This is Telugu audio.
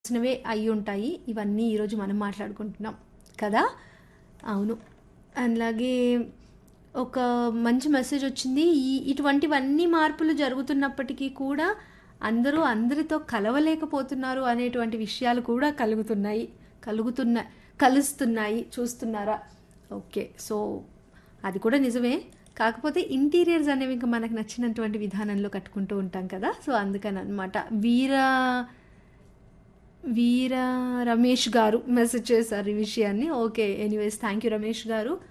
చేసినవే అయి ఉంటాయి ఇవన్నీ ఈరోజు మనం మాట్లాడుకుంటున్నాం కదా అవును అలాగే ఒక మంచి మెసేజ్ వచ్చింది ఈ ఇటువంటివన్నీ మార్పులు జరుగుతున్నప్పటికీ కూడా అందరూ అందరితో కలవలేకపోతున్నారు అనేటువంటి విషయాలు కూడా కలుగుతున్నాయి కలుగుతున్న కలుస్తున్నాయి చూస్తున్నారా ఓకే సో అది కూడా నిజమే కాకపోతే ఇంటీరియర్స్ అనేవి ఇంకా మనకు నచ్చినటువంటి విధానంలో కట్టుకుంటూ ఉంటాం కదా సో అందుకని అనమాట వీర వీర రమేష్ గారు మెసేజ్ చేశారు ఈ విషయాన్ని okay anyways thank you Ramesh గారు